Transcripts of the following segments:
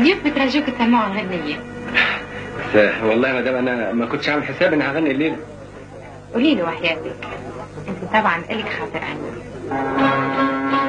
ضيوف بترجوك تسمعوا غنية بس والله ما دام انا ما كنتش عامل حساب اني هغني الليله قولي له وحياتك انت طبعا الك خاطر عندي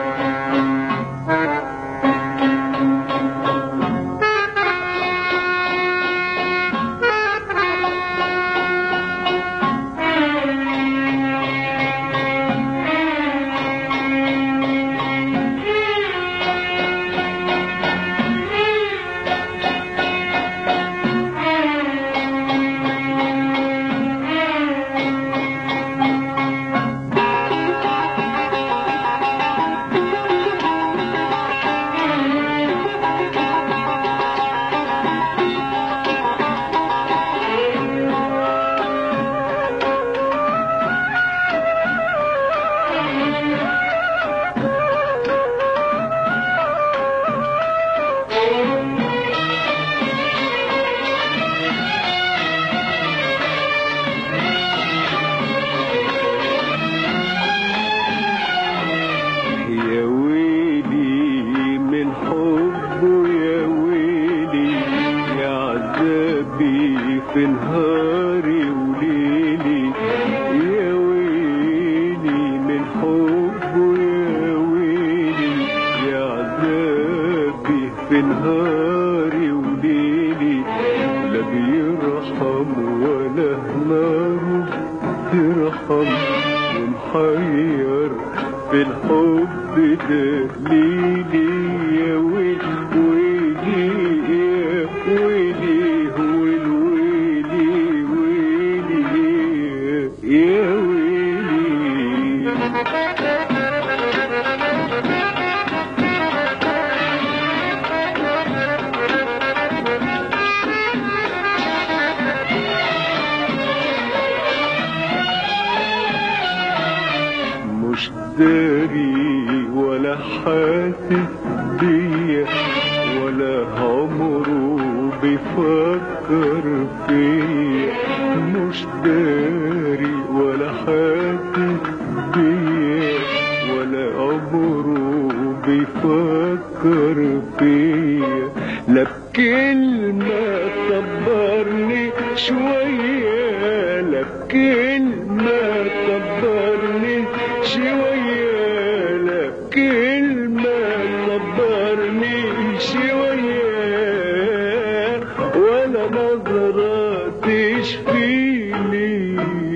يا ويلي من حبه يا ويلي يا عذابي في نهاري وليلي يا ويلي من حبه يا ويلي يا عذابي في نهاري وليلي لا بيرحم ولا نار ترحم ومحير في الحب دليلي يا ويل ويلي يا ويلي والويلي ويلي يا ويلي مش داري ولا حاسس بيا ولا عمره بيفكر فيا مش داري ولا حاسس بيا ولا عمره بيفكر فيا لا بكلمة صبرني شوية لا بكلمة صبرني شوية لا بكلمة صبرني شوية ولا نظرة تشفيني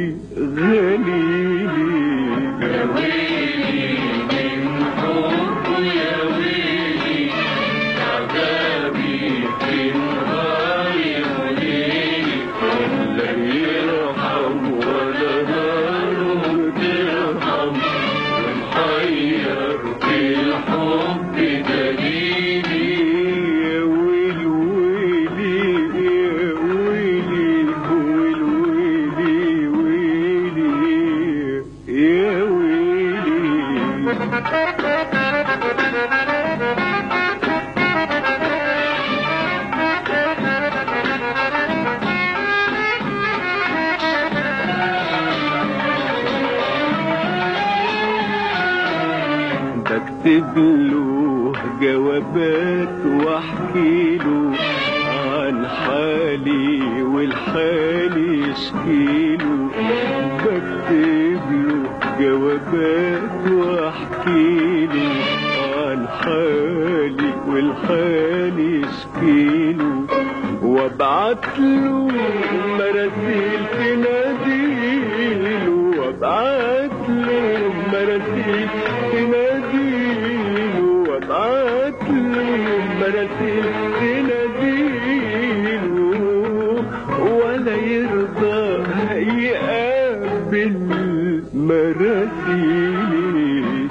غليلي يا ويلي من حبه يا ويلي عذابي في نهاري وليلي لا يرحم ولا نار ترحم ومحير في الحب دليلي يا ويل ويلي يا ويلي ويل ويلي ويلي يا ويلي بكتب له جوابات واحكي له عن حالي والحال يشكيله بكتب له جوابات واحكي له عن حالي والحال يشكيله وابعت له مراسيل تناديله وابعت له مراسيل تناديله وابعت له مراسيل تناديله ولا يرضى يقابل مراسيل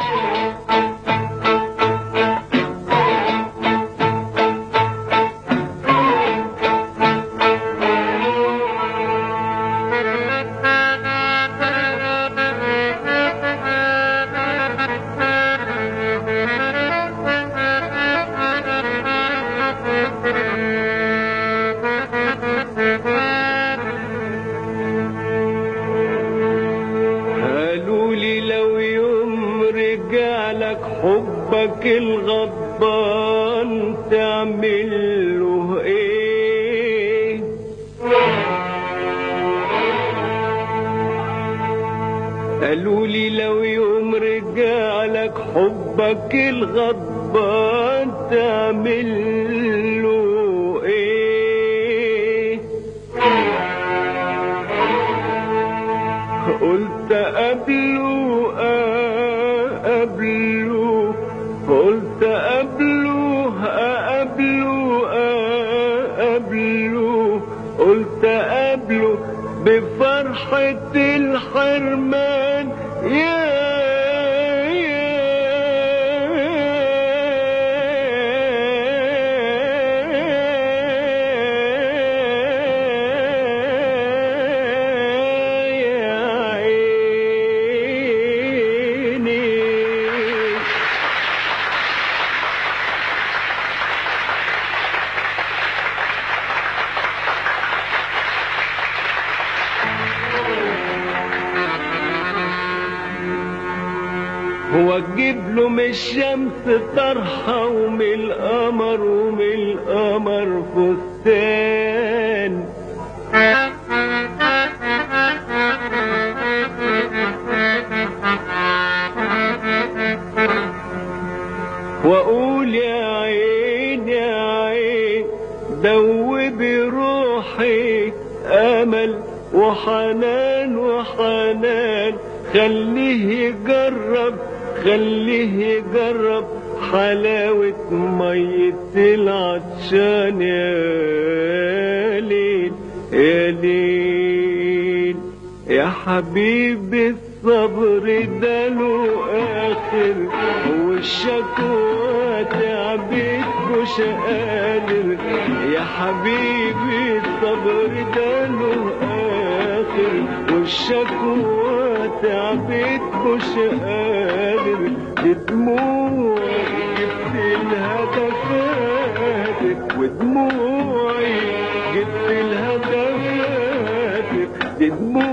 قالوا لي لو يوم رجع لك حبك الغضبان تعمل له قالوا لي لو يوم رجع لك حبك الغضبان تعمل له ايه قلت قبله قبله قلت قبله قبله قبله قلت قبله بفرحة الحرمان يا يا عيني هو تجيب له من الشمس طرحة ومن القمر ومن القمر فستان واقول يا عين يا عين دوبي روحي امل وحنان وحنان خليه يجرب خليه يجرب حلاوة مية العطشان يا ليل يا ليل يا حبيبي الصبر ده له آخر والشكوى تعبت مش قادر يا حبيبي الصبر ده له آخر والشكوى تعبت مش قادر بدموعي جبت الهدفات ودموعي جبت الهدفات دموعي